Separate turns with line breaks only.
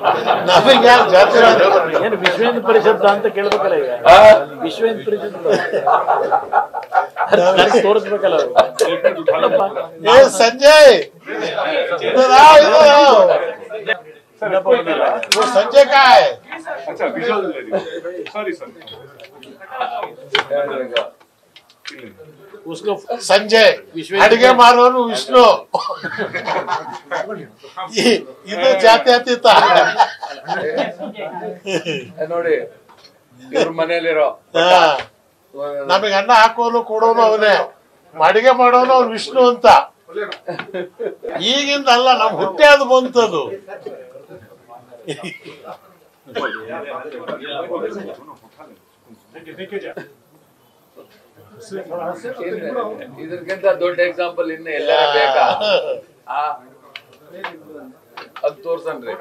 ನಮಗೆ ಯಾರು ಜಾತಿ
ಏನು ವಿಶ್ವ ಹಿಂದೂ ಪರಿಷತ್ ಅಂತ ಕೇಳ್ಬೇಕಲ್ಲ ಈಗ ವಿಶ್ವ ಹಿಂದೂ ಪರಿಷತ್ ತೋರಿಸ್ಬೇಕಲ್ಲ ಅವ್ರು.
ಏ ಸಂಜಯ್ इधर आओ इधर आओ वो संजय का है
अच्छा विजुअल सॉरी सर
उसको
ಸಂಜಯ್
ವಿಶ್ವ-
ಅಡಿಗೆ ಮಾಡೋನು ವಿಷ್ಣು ಈ- ಇದು ಜಾತ್ಯತೀತ
ನೋಡಿ ಇವ್ರ ಮನೇಲಿರೋ
ಹಾ. ನಮಗೆ ಅನ್ನ ಹಾಕೋನು ಕೊಡೋನು ಅವನೇ ಅಡಿಗೆ ಮಾಡೋನು ಅವ್ನು ವಿಷ್ಣು ಅಂತ ಈಗಿಂದ ಅಲ್ಲ ನಮ್ ಹುಟ್ಟೆ ಅದು ಬಂತದು
ಇನ್ನು ಇದಕ್ಕಿಂತ ದೊಡ್ಡ ಎಕ್ಸಾಂಪಲ್ ಇನ್ನು ಎಲ್ಲಾರ ಬೇಕಾ ಆ ಅದ್ ತೋರ್ಸನ್ರಿ